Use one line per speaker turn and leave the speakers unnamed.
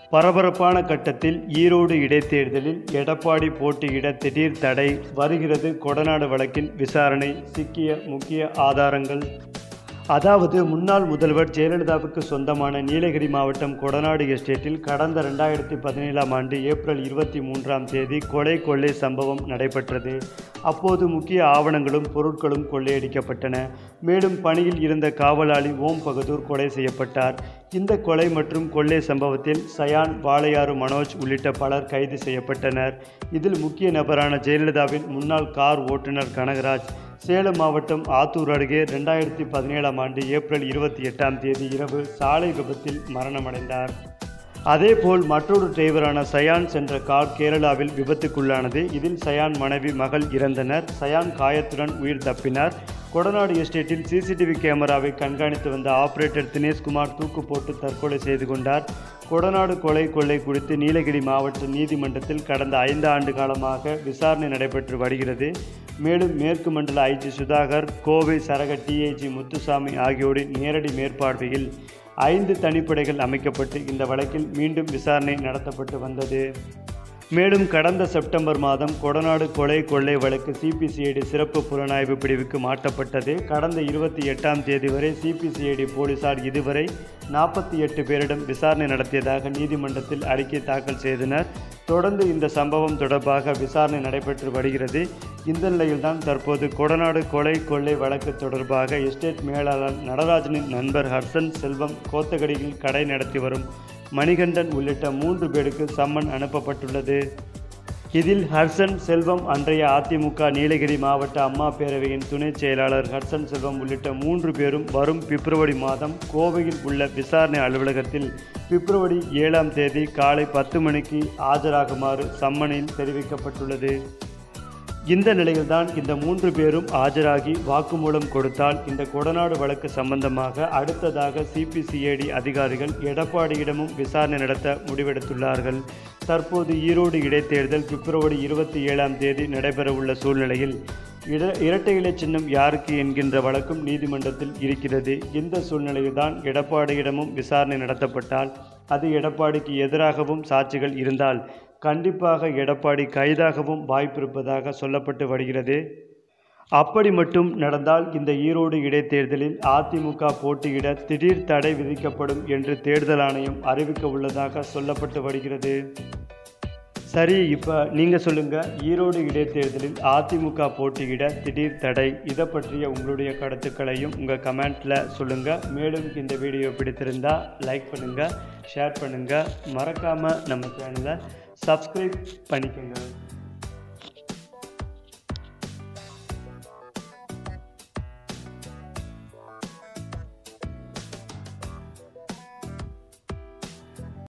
பரபரப்பான கட்டத்தில் ஈரோடு இடைத்தேர்தலில் எடப்பாடி போட்டியிட திடீர் தடை வருகிறது கொடநாடு வழக்கில் விசாரணை சிக்கிய முக்கிய ஆதாரங்கள் அதாவது முன்னாள் முதல்வர் ஜெயலலிதாவுக்கு சொந்தமான நீலகிரி மாவட்டம் கொடநாடு எஸ்டேட்டில் கடந்த ரெண்டாயிரத்தி பதினேழாம் ஆண்டு ஏப்ரல் இருபத்தி மூன்றாம் தேதி கொலை கொள்ளை சம்பவம் நடைபெற்றது அப்போது முக்கிய ஆவணங்களும் பொருட்களும் கொள்ளையடிக்கப்பட்டன மேலும் பணியில் இருந்த காவலாளி ஓம் பகதூர் கொலை செய்யப்பட்டார் இந்த கொலை மற்றும் கொள்ளை சம்பவத்தில் சயான் வாளையாறு மனோஜ் உள்ளிட்ட பலர் கைது செய்யப்பட்டனர் இதில் முக்கிய நபரான ஜெயலலிதாவின் முன்னாள் கார் ஓட்டுநர் கனகராஜ் சேலம் மாவட்டம் ஆத்தூர் அருகே ரெண்டாயிரத்தி பதினேழாம் ஆண்டு ஏப்ரல் இருபத்தி எட்டாம் தேதி இரவு சாலை விபத்தில் மரணமடைந்தார் அதேபோல் மற்றொரு டிரைவரான சயான் சென்ற கார் கேரளாவில் விபத்துக்குள்ளானது இதில் சயான் மனைவி மகள் இறந்தனர் சயான் காயத்துடன் உயிர் தப்பினார் கொடநாடு எஸ்டேட்டில் சிசிடிவி கேமராவை கண்காணித்து வந்த ஆபரேட்டர் தினேஷ்குமார் தூக்கு போட்டு தற்கொலை செய்து கொண்டார் கொடநாடு கொலை கொள்ளை குறித்து நீலகிரி மாவட்ட நீதிமன்றத்தில் கடந்த ஐந்து ஆண்டு காலமாக விசாரணை நடைபெற்று வருகிறது மேலும் மேற்கு மண்டல ஐஜி சுதாகர் கோவை சரக டிஐஜி முத்துசாமி ஆகியோரின் நேரடி மேற்பார்வையில் ஐந்து தனிப்படைகள் அமைக்கப்பட்டு இந்த வழக்கில் மீண்டும் விசாரணை நடத்தப்பட்டு வந்தது மேலும் கடந்த செப்டம்பர் மாதம் கொடநாடு கொலை கொள்ளை வழக்கு சிபிசிஐடி சிறப்பு புலனாய்வு பிரிவுக்கு மாற்றப்பட்டது கடந்த இருபத்தி எட்டாம் தேதி வரை சிபிசிஐடி போலீசார் இதுவரை நாற்பத்தி எட்டு பேரிடம் விசாரணை நடத்தியதாக நீதிமன்றத்தில் அறிக்கை தாக்கல் செய்தனர் தொடர்ந்து இந்த சம்பவம் தொடர்பாக விசாரணை நடைபெற்று வருகிறது இந்த நிலையில்தான் தற்போது கொடநாடு கொலை கொள்ளை வழக்கு தொடர்பாக எஸ்டேட் மேலாளர் நடராஜனின் நண்பர் ஹர்சன் செல்வம் கோத்தகடியில் கடை நடத்தி வரும் மணிகண்டன் உள்ளிட்ட மூன்று பேருக்கு சம்மன் அனுப்பப்பட்டுள்ளது இதில் ஹர்சன் செல்வம் அன்றைய அதிமுக நீலகிரி மாவட்ட அம்மா பேரவையின் துணை செயலாளர் ஹர்சன் செல்வம் உள்ளிட்ட மூன்று பேரும் வரும் பிப்ரவரி மாதம் கோவையில் உள்ள விசாரணை அலுவலகத்தில் பிப்ரவரி ஏழாம் தேதி காலை பத்து மணிக்கு ஆஜராகுமாறு சம்மனில் தெரிவிக்கப்பட்டுள்ளது இந்த நிலையில்தான் இந்த மூன்று பேரும் ஆஜராகி வாக்குமூலம் கொடுத்தால் இந்த கொடநாடு வழக்கு சம்பந்தமாக அடுத்ததாக சிபிசிஐடி அதிகாரிகள் எடப்பாடியிடமும் விசாரணை நடத்த முடிவெடுத்துள்ளார்கள் தற்போது ஈரோடு இடைத்தேர்தல் பிப்ரவரி இருபத்தி ஏழாம் தேதி நடைபெறவுள்ள சூழ்நிலையில் இட இரட்டை இலை சின்னம் யாருக்கு என்கின்ற வழக்கும் நீதிமன்றத்தில் இருக்கிறது இந்த சூழ்நிலையில்தான் எடப்பாடியிடமும் விசாரணை நடத்தப்பட்டால் அது எடப்பாடிக்கு எதிராகவும் சாட்சிகள் இருந்தால் கண்டிப்பாக எடப்பாடி கைதாகவும் வாய்ப்பிருப்பதாக சொல்லப்பட்டு வருகிறது அப்படி மட்டும் நடந்தால் இந்த ஈரோடு இடைத்தேர்தலில் அதிமுக போட்டியிட திடீர் தடை விதிக்கப்படும் என்று தேர்தல் ஆணையம் அறிவிக்க உள்ளதாக சொல்லப்பட்டு வருகிறது சரி இப்போ நீங்கள் சொல்லுங்கள் ஈரோடு இடைத்தேர்தலில் அதிமுக போட்டியிட திடீர் தடை இதை பற்றிய உங்களுடைய கருத்துக்களையும் உங்கள் கமெண்ட்டில் சொல்லுங்கள் மேலும் இந்த வீடியோ பிடித்திருந்தால் லைக் பண்ணுங்கள் ஷேர் பண்ணுங்கள் மறக்காமல் நம்ம சேனலை சப்ஸ்கிரைப் பண்ணிக்கோங்க